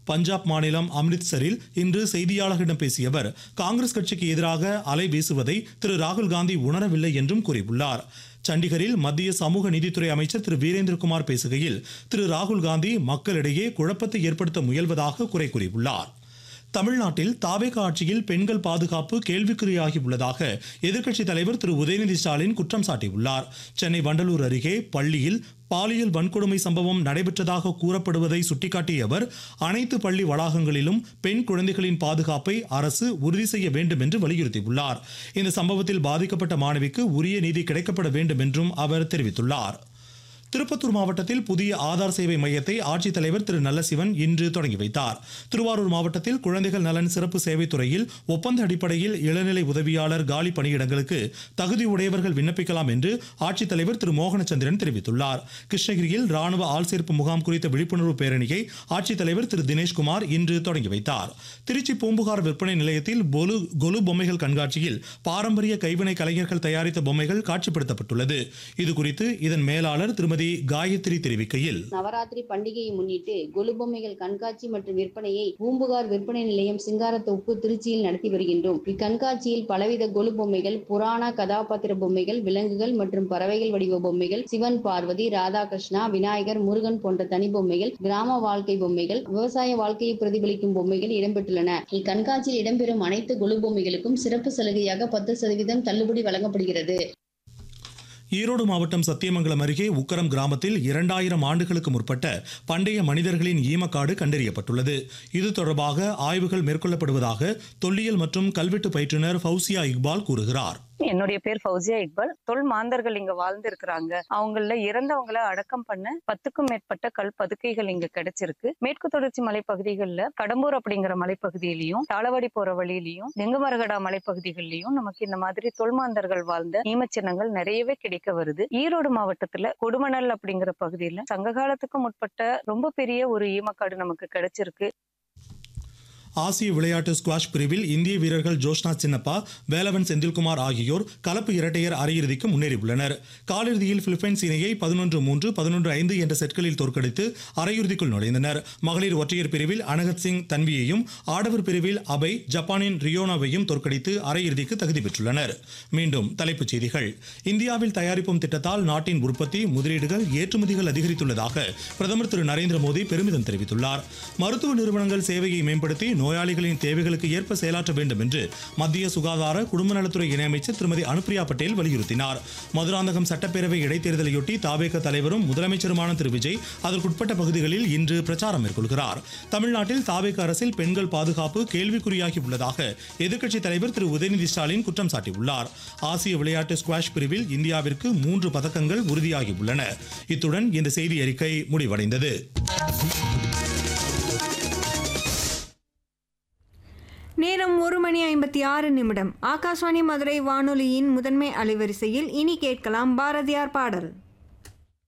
பஞ்சாப் மாநிலம் அம்ரித்சரில் இன்று செய்தியாளர்களிடம் பேசிய அவர் காங்கிரஸ் கட்சிக்கு எதிராக அலை வீசுவதை திரு ராகுல் காந்தி உணரவில்லை என்றும் கூறியுள்ளார் சண்டிகரில் மத்திய சமூக நீதித்துறை அமைச்சர் திரு வீரேந்திரகுமார் பேசுகையில் திரு ராகுல் காந்தி மக்களிடையே குழப்பத்தை ஏற்படுத்த முயல்வதாக குறை கூறியுள்ளார் தமிழ்நாட்டில் தாவேக ஆட்சியில் பெண்கள் பாதுகாப்பு கேள்விக்குறியாகி உள்ளதாக எதிர்க்கட்சித் தலைவர் திரு உதயநிதி ஸ்டாலின் குற்றம் சாட்டியுள்ளார் சென்னை வண்டலூர் அருகே பள்ளியில் பாலியல் வன்கொடுமை சம்பவம் நடைபெற்றதாக கூறப்படுவதை சுட்டிக்காட்டிய அவர் அனைத்து பள்ளி வளாகங்களிலும் பெண் குழந்தைகளின் பாதுகாப்பை அரசு உறுதி செய்ய வேண்டும் என்று வலியுறுத்தியுள்ளார் இந்த சம்பவத்தில் பாதிக்கப்பட்ட மாணவிக்கு உரிய நீதி கிடைக்கப்பட வேண்டும் என்றும் அவர் தெரிவித்துள்ளார் திருப்பத்தூர் மாவட்டத்தில் புதிய ஆதார் சேவை மையத்தை ஆட்சித்தலைவர் திரு நல்லசிவன் இன்று தொடங்கி வைத்தார் திருவாரூர் மாவட்டத்தில் குழந்தைகள் நலன் சிறப்பு சேவைத் துறையில் ஒப்பந்த அடிப்படையில் இளநிலை உதவியாளர் காலி பணியிடங்களுக்கு தகுதி உடையவர்கள் விண்ணப்பிக்கலாம் என்று ஆட்சித்தலைவர் திரு மோகனச்சந்திரன் தெரிவித்துள்ளார் கிருஷ்ணகிரியில் ராணுவ ஆள்சேர்ப்பு முகாம் குறித்த விழிப்புணர்வு பேரணியை ஆட்சித்தலைவர் திரு தினேஷ்குமார் இன்று தொடங்கி வைத்தார் திருச்சி பூம்புகார் விற்பனை நிலையத்தில் பொலு கொலு பொம்மைகள் கண்காட்சியில் பாரம்பரிய கைவினை கலைஞர்கள் தயாரித்த பொம்மைகள் காட்சிப்படுத்தப்பட்டுள்ளது இது குறித்து இதன் மேலாளர் திருமதி காயத்ரி தெரிவிக்கையில் நவராத்திரி பண்டிகையை முன்னிட்டு கொலு பொம்மைகள் கண்காட்சி மற்றும் விற்பனையை பூம்புகார் விற்பனை நிலையம் சிங்காரத்தோப்பு திருச்சியில் நடத்தி வருகின்றோம் இக்கண்காட்சியில் பலவித கொலு பொம்மைகள் புராண கதாபாத்திர பொம்மைகள் விலங்குகள் மற்றும் பறவைகள் வடிவ பொம்மைகள் சிவன் பார்வதி ராதாகிருஷ்ணா விநாயகர் முருகன் போன்ற தனி பொம்மைகள் கிராம வாழ்க்கை பொம்மைகள் விவசாய வாழ்க்கையை பிரதிபலிக்கும் பொம்மைகள் இடம்பெற்றுள்ளன இக்கண்காட்சியில் இடம்பெறும் அனைத்து கொலு பொம்மைகளுக்கும் சிறப்பு சலுகையாக பத்து சதவீதம் தள்ளுபடி வழங்கப்படுகிறது ஈரோடு மாவட்டம் சத்தியமங்கலம் அருகே உக்கரம் கிராமத்தில் இரண்டாயிரம் ஆண்டுகளுக்கு முற்பட்ட பண்டைய மனிதர்களின் ஈமக்காடு கண்டறியப்பட்டுள்ளது இது தொடர்பாக ஆய்வுகள் மேற்கொள்ளப்படுவதாக தொல்லியல் மற்றும் கல்வெட்டு பயிற்றுனர் ஃபவுசியா இக்பால் கூறுகிறார் என்னுடைய பேர் ஃபௌசியா இக்பால் தொல் மாந்தர்கள் இங்க வாழ்ந்து இருக்கிறாங்க அவங்கள இறந்தவங்கள அடக்கம் பண்ண பத்துக்கும் மேற்பட்ட கல் பதுக்கைகள் இங்க கிடைச்சிருக்கு மேற்கு தொடர்ச்சி மலைப்பகுதிகளில் கடம்பூர் அப்படிங்கிற மலைப்பகுதியிலையும் தாளவாடி போற வழியிலையும் நெங்குமரகடா மலைப்பகுதிகளிலையும் நமக்கு இந்த மாதிரி தொல்மாந்தர்கள் வாழ்ந்த ஈமச்சின்னங்கள் நிறையவே கிடைக்க வருது ஈரோடு மாவட்டத்துல கொடுமணல் அப்படிங்கிற பகுதியில சங்க காலத்துக்கு முற்பட்ட ரொம்ப பெரிய ஒரு ஈமக்காடு நமக்கு கிடைச்சிருக்கு ஆசிய விளையாட்டு ஸ்குவாஷ் பிரிவில் இந்திய வீரர்கள் ஜோஷ்னா சின்னப்பா வேலவன் செந்தில்குமார் ஆகியோர் கலப்பு இரட்டையர் அரையிறுதிக்கு முன்னேறியுள்ளனர் காலிறுதியில் பிலிப்பைன்ஸ் இணையை பதினொன்று மூன்று பதினொன்று ஐந்து என்ற செட்களில் தோற்கடித்து அரையிறுதிக்குள் நுழைந்தனர் மகளிர் ஒற்றையர் பிரிவில் அனகத் சிங் தன்வியையும் ஆடவர் பிரிவில் அபய் ஜப்பானின் ரியோனாவையும் தோற்கடித்து அரையிறுதிக்கு தகுதி பெற்றுள்ளனர் மீண்டும் தலைப்புச் செய்திகள் இந்தியாவில் தயாரிப்போம் திட்டத்தால் நாட்டின் உற்பத்தி முதலீடுகள் ஏற்றுமதிகள் அதிகரித்துள்ளதாக பிரதமர் திரு நரேந்திர மோடி பெருமிதம் தெரிவித்துள்ளார் மருத்துவ நிறுவனங்கள் சேவையை மேம்படுத்தி நோயாளிகளின் தேவைகளுக்கு ஏற்ப செயலாற்ற வேண்டும் என்று மத்திய சுகாதார குடும்ப நலத்துறை இணையமைச்சர் திருமதி அனுப்பிரியா பட்டேல் வலியுறுத்தினார் மதுராந்தகம் சட்டப்பேரவை இடைத்தேர்தலையொட்டி தாவேக தலைவரும் முதலமைச்சருமான திரு விஜய் அதற்குட்பட்ட பகுதிகளில் இன்று பிரச்சாரம் மேற்கொள்கிறார் தமிழ்நாட்டில் தாவேக அரசில் பெண்கள் பாதுகாப்பு கேள்விக்குறியாகி உள்ளதாக எதிர்க்கட்சித் தலைவர் திரு உதயநிதி ஸ்டாலின் குற்றம் சாட்டியுள்ளார் ஆசிய விளையாட்டு ஸ்குவாஷ் பிரிவில் இந்தியாவிற்கு மூன்று பதக்கங்கள் உறுதியாகி உள்ளன இத்துடன் இந்த செய்தி அறிக்கை முடிவடைந்தது நேரம் ஒரு மணி ஐம்பத்தி ஆறு நிமிடம் ஆகாஷ்வாணி மதுரை வானொலியின் முதன்மை அலைவரிசையில் இனி கேட்கலாம் பாரதியார் பாடல்